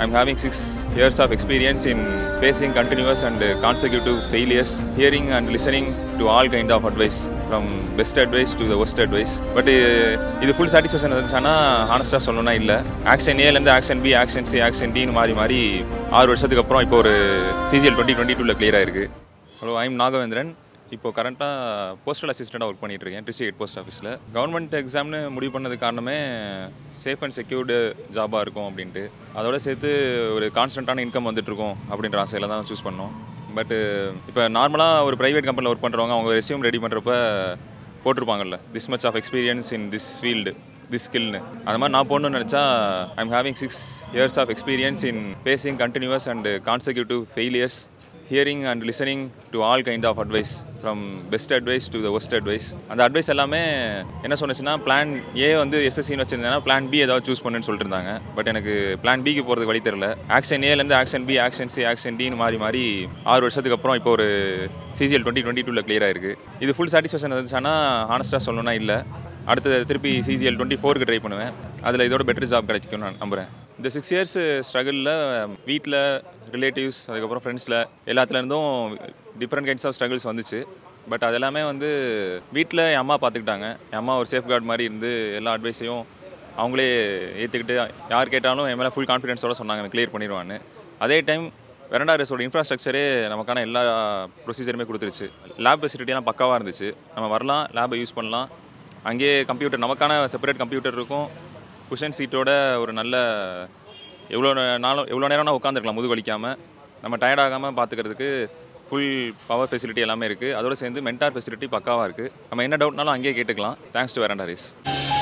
I'm having six years of experience in facing continuous and consecutive failures, hearing and listening to all kind of advice, from best advice to the worst advice. But இது full satisfaction இருந்துச்சுன்னா ஹானஸ்ட்டாக சொல்லணும்னா இல்லை action ஏலேருந்து action B action C action டின்னு மாறி மாறி ஆறு வருஷத்துக்கு அப்புறம் இப்போ ஒரு சிஜிஎல் டுவெண்ட்டி டுவெண்ட்டி டூவில் கிளியர் ஆயிருக்கு ஹலோ ஐம் நாகவேந்திரன் இப்போ கரண்ட்டாக போஸ்டல் அசிஸ்டண்ட்டாக ஒர்க் பண்ணிட்டு இருக்கேன் டிஸ்ட்ரிக்ட் போஸ்ட் ஆஃபீஸில் கவர்மெண்ட் எக்ஸாம்னு முடிவு பண்ணது காரணமே சேஃப் அண்ட் செக்யூர்டு ஜாபாக இருக்கும் அப்படின்ட்டு அதோட சேர்த்து ஒரு கான்ஸ்டண்ட்டான இன்கம் வந்துட்டுருக்கும் அப்படின்ற ஆசையில் தான் சூஸ் பண்ணோம் பட்டு இப்போ நார்மலாக ஒரு ப்ரைவேட் கம்பெனியில் ஒர்க் பண்ணுறவங்க அவங்க ரெஸ்யூம் ரெடி பண்ணுறப்ப போட்டிருப்பாங்கல்ல this much of experience in this field this ஸ்கில்னு அது மாதிரி நான் போகணும்னு நினச்சா I'm having six years of experience in facing continuous and consecutive failures hearing and listening to all kind of advice from best advice to the worst advice அந்த advice எல்லாமே என்ன சொன்னுச்சுன்னா பிளான் ஏ வந்து எஸ்எஸ்சின்னு வச்சிருந்தேன்னா பிளான் பி ஏதாவது choose பண்ணுன்னு சொல்லிட்டு இருந்தாங்க பட் எனக்கு பிளான் பிக்கு போகிறதுக்கு வழி தெரியல ஆக்ஷன் ஏலேருந்து action B action C action டின்னு மாறி மாறி ஆறு வருஷத்துக்கு அப்புறம் இப்போ ஒரு சிஜிஎல் டுவெண்ட்டி டுவெண்ட்டி டூவில் கிளியர் ஆயிருக்கு இது ஃபுல் சாட்டிஸ்ஃபேக்ஷன் இருந்துச்சுன்னா ஹானஸ்ட்டாக சொல்லணும்னா இல்லை அடுத்து திருப்பி சிஜிஎல் டுவெண்ட்டி ஃபோருக்கு ட்ரை பண்ணுவேன் அதில் இதோட பெட்டர் ஜாப் கிடைக்கும்னு நான் நம்புகிறேன் இந்த சிக்ஸ் இயர்ஸ் ஸ்ட்ரகிளில் வீட்டில் ரிலேட்டிவ்ஸ் அதுக்கப்புறம் ஃப்ரெண்ட்ஸில் எல்லாத்துலேருந்தும் டிஃப்ரெண்ட் கைண்ட்ஸ் ஆஃப் ஸ்ட்ரகிள்ஸ் வந்துச்சு பட் அது எல்லாமே வந்து வீட்டில் என் அம்மா பார்த்துக்கிட்டாங்க என் அம்மா ஒரு சேஃப் கார்டு மாதிரி இருந்து எல்லா அட்வைஸையும் அவங்களே ஏற்றுக்கிட்டு யார் கேட்டாலும் என் மேலே ஃபுல் கான்ஃபிடென்ஸோட சொன்னாங்க கிளியர் பண்ணிடுவான்னு அதே டைம் வெரண்டா ரேஸோட இன்ஃப்ராஸ்ட்ரக்சரே நமக்கான எல்லா ப்ரொசீஜருமே கொடுத்துருச்சு லேப் ஃபெசிலிட்டிலாம் பக்காவாக இருந்துச்சு நம்ம வரலாம் லேபை யூஸ் பண்ணலாம் அங்கேயே கம்ப்யூட்டர் நமக்கான செப்பரேட் கம்ப்யூட்டர் இருக்கும் குஷன் சீட்டோட ஒரு நல்ல எவ்வளோ நாளும் எவ்வளோ நேரம்னா உட்காந்துருக்கலாம் முதுகு வலிக்காமல் நம்ம டயர்ட் ஆகாமல் பார்த்துக்கிறதுக்கு ஃபுல் பவர் ஃபெசிலிட்டி எல்லாமே இருக்குது அதோட சேர்ந்து மென்டார் ஃபெசிலிட்டி பக்காவாக இருக்குது நம்ம என்ன டவுட்னாலும் அங்கேயே கேட்டுக்கலாம் தேங்க்ஸ் டு வெரண்டா ரேஸ்